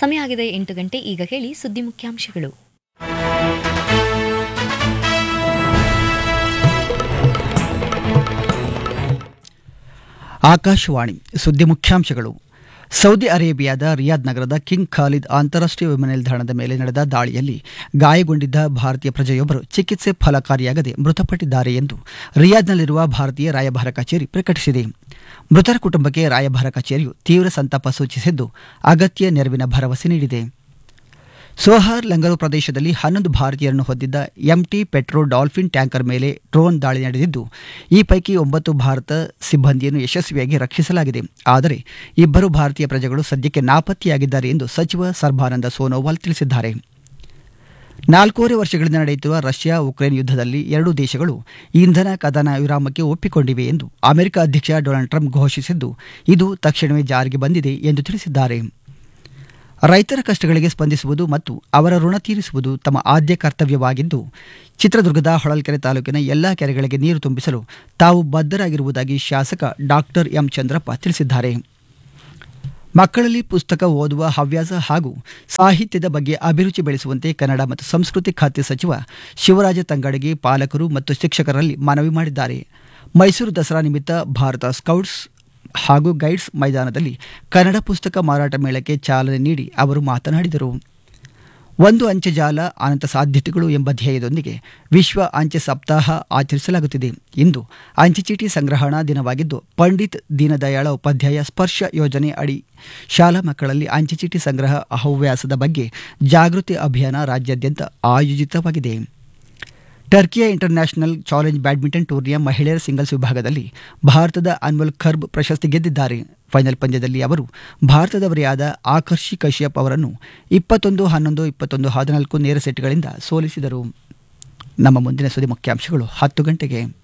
ಸಮಯ ಆಗಿದೆ ಎಂಟು ಗಂಟೆ ಈಗ ಕೇಳಿ ಸುದ್ದಿ ಮುಖ್ಯಾಂಶಗಳು ಆಕಾಶವಾಣಿ ಸುದ್ದಿ ಮುಖ್ಯಾಂಶಗಳು ಸೌದಿ ಅರೇಬಿಯಾದ ರಿಯಾದ್ ನಗರದ ಕಿಂಗ್ ಖಾಲಿದ್ ಅಂತಾರಾಷ್ಟ್ರೀಯ ವಿಮಾನ ನಿಲ್ದಾಣದ ಮೇಲೆ ನಡೆದ ದಾಳಿಯಲ್ಲಿ ಗಾಯಗೊಂಡಿದ್ದ ಭಾರತೀಯ ಪ್ರಜೆಯೊಬ್ಬರು ಚಿಕಿತ್ಸೆ ಫಲಕಾರಿಯಾಗದೆ ಮೃತಪಟ್ಟಿದ್ದಾರೆ ಎಂದು ರಿಯಾದ್ನಲ್ಲಿರುವ ಭಾರತೀಯ ರಾಯಭಾರ ಕಚೇರಿ ಪ್ರಕಟಿಸಿದೆ ಮೃತರ ಕುಟುಂಬಕ್ಕೆ ರಾಯಭಾರ ಕಚೇರಿಯು ತೀವ್ರ ಸಂತಾಪ ಸೂಚಿಸಿದ್ದು ಅಗತ್ಯ ನೆರವಿನ ಭರವಸೆ ನೀಡಿದೆ ಸೋಹಾರ್ ಲಂಗರು ಪ್ರದೇಶದಲ್ಲಿ ಹನ್ನೊಂದು ಭಾರತೀಯರನ್ನು ಹೊಂದಿದ್ದ ಎಂಟಿ ಪೆಟ್ರೋ ಡಾಲ್ಫಿನ್ ಟ್ಯಾಂಕರ್ ಮೇಲೆ ಡ್ರೋನ್ ದಾಳಿ ನಡೆದಿದ್ದು ಈ ಪೈಕಿ ಒಂಬತ್ತು ಭಾರತ ಸಿಬ್ಬಂದಿಯನ್ನು ಯಶಸ್ವಿಯಾಗಿ ರಕ್ಷಿಸಲಾಗಿದೆ ಆದರೆ ಇಬ್ಬರು ಭಾರತೀಯ ಪ್ರಜೆಗಳು ಸದ್ಯಕ್ಕೆ ನಾಪತ್ತೆಯಾಗಿದ್ದಾರೆ ಎಂದು ಸಚಿವ ಸರ್ಬಾನಂದ ಸೋನೋವಾಲ್ ತಿಳಿಸಿದ್ದಾರೆ ನಾಲ್ಕೂವರೆ ವರ್ಷಗಳಿಂದ ನಡೆಯುತ್ತಿರುವ ರಷ್ಯಾ ಉಕ್ರೇನ್ ಯುದ್ಧದಲ್ಲಿ ಎರಡೂ ದೇಶಗಳು ಇಂಧನ ಕದನ ವಿರಾಮಕ್ಕೆ ಒಪ್ಪಿಕೊಂಡಿವೆ ಎಂದು ಅಮೆರಿಕ ಅಧ್ಯಕ್ಷ ಡೊನಾಲ್ಡ್ ಟ್ರಂಪ್ ಘೋಷಿಸಿದ್ದು ಇದು ತಕ್ಷಣವೇ ಜಾರಿಗೆ ಬಂದಿದೆ ಎಂದು ತಿಳಿಸಿದ್ದಾರೆ ರೈತರ ಕಷ್ಟಗಳಿಗೆ ಸ್ಪಂದಿಸುವುದು ಮತ್ತು ಅವರ ಋಣ ತೀರಿಸುವುದು ತಮ್ಮ ಆದ್ಯ ಕರ್ತವ್ಯವಾಗಿದ್ದು ಚಿತ್ರದುರ್ಗದ ಹೊಳಲ್ಕೆರೆ ತಾಲೂಕಿನ ಎಲ್ಲಾ ಕೆರೆಗಳಿಗೆ ನೀರು ತುಂಬಿಸಲು ತಾವು ಬದ್ಧರಾಗಿರುವುದಾಗಿ ಶಾಸಕ ಡಾಕ್ಟರ್ ಎಂ ಚಂದ್ರಪ್ಪ ತಿಳಿಸಿದ್ದಾರೆ ಮಕ್ಕಳಲ್ಲಿ ಪುಸ್ತಕ ಓದುವ ಹವ್ಯಾಸ ಹಾಗೂ ಸಾಹಿತ್ಯದ ಬಗ್ಗೆ ಅಭಿರುಚಿ ಬೆಳೆಸುವಂತೆ ಕನ್ನಡ ಮತ್ತು ಸಂಸ್ಕೃತಿ ಖಾತೆ ಸಚಿವ ಶಿವರಾಜ ತಂಗಡಗಿ ಪಾಲಕರು ಮತ್ತು ಶಿಕ್ಷಕರಲ್ಲಿ ಮನವಿ ಮಾಡಿದ್ದಾರೆ ಮೈಸೂರು ದಸರಾ ನಿಮಿತ್ತ ಭಾರತ ಸ್ಕೌಟ್ಸ್ ಹಾಗೂ ಗೈಡ್ಸ್ ಮೈದಾನದಲ್ಲಿ ಕನ್ನಡ ಪುಸ್ತಕ ಮಾರಾಟ ಮೇಳಕ್ಕೆ ಚಾಲನೆ ನೀಡಿ ಅವರು ಮಾತನಾಡಿದರು ಒಂದು ಅಂಚೆ ಜಾಲ ಅನಂತ ಸಾಧ್ಯತೆಗಳು ಎಂಬ ಧ್ಯೇಯದೊಂದಿಗೆ ವಿಶ್ವ ಅಂಚೆ ಸಪ್ತಾಹ ಆಚರಿಸಲಾಗುತ್ತಿದೆ ಇಂದು ಅಂಚೆ ಚೀಟಿ ಸಂಗ್ರಹಣಾ ದಿನವಾಗಿದ್ದು ಪಂಡಿತ್ ದೀನದಯಾಳ ಉಪಾಧ್ಯಾಯ ಸ್ಪರ್ಶ ಯೋಜನೆ ಅಡಿ ಶಾಲಾ ಮಕ್ಕಳಲ್ಲಿ ಅಂಚೆ ಚೀಟಿ ಸಂಗ್ರಹ ಹವ್ಯಾಸದ ಬಗ್ಗೆ ಜಾಗೃತಿ ಅಭಿಯಾನ ರಾಜ್ಯಾದ್ಯಂತ ಆಯೋಜಿತವಾಗಿದೆ ಟರ್ಕಿಯ ಇಂಟರ್ನ್ಯಾಷನಲ್ ಚಾಲೆಂಜ್ ಬ್ಯಾಡ್ಮಿಂಟನ್ ಟೂರ್ನಿಯ ಮಹಿಳೆಯರ ಸಿಂಗಲ್ಸ್ ವಿಭಾಗದಲ್ಲಿ ಭಾರತದ ಅನ್ಮೋಲ್ ಖರ್ಬ್ ಪ್ರಶಸ್ತಿ ಗೆದ್ದಿದ್ದಾರೆ ಫೈನಲ್ ಪಂದ್ಯದಲ್ಲಿ ಅವರು ಭಾರತದವರೇ ಆದ ಆಕರ್ಷಿ ಕಶ್ಯಪ್ ಅವರನ್ನು ಇಪ್ಪತ್ತೊಂದು ಹನ್ನೊಂದು ಇಪ್ಪತ್ತೊಂದು ಹದಿನಾಲ್ಕು ನೇರ ಸೆಟ್ಗಳಿಂದ ಸೋಲಿಸಿದರು ನಮ್ಮ ಮುಂದಿನ ಸುದ್ದಿ ಮುಖ್ಯಾಂಶಗಳು ಹತ್ತು ಗಂಟೆಗೆ